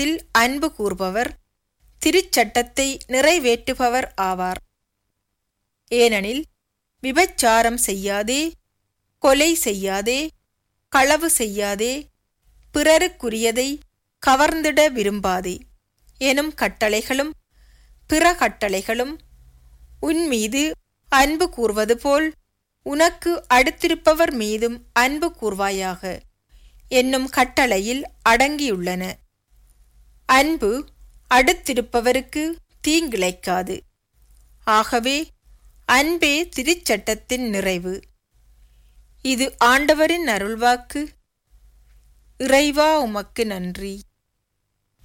திருச்சட்டத்தில் அன்பு கூர்பவர் திருச்சட்டத்தை நிறைவேற்றுபவர் ஆவார் ஏனெனில் விபச்சாரம் செய்யாதே கொலை செய்யாதே களவு செய்யாதே பிறருக்குரியதை கவர்ந்திட விரும்பாதே எனும் கட்டளைகளும் பிற கட்டளைகளும் உன்மீது அன்பு கூர்வது போல் உனக்கு அடுத்திருப்பவர் மீதும் அன்பு கூர்வாயாக என்னும் கட்டளையில் அடங்கியுள்ளன அன்பு அடுத்திருப்பவருக்கு தீங்கிழைக்காது ஆகவே அன்பே திருச்சட்டத்தின் நிறைவு இது ஆண்டவரின் அருள்வாக்கு இறைவா உமக்கு நன்றி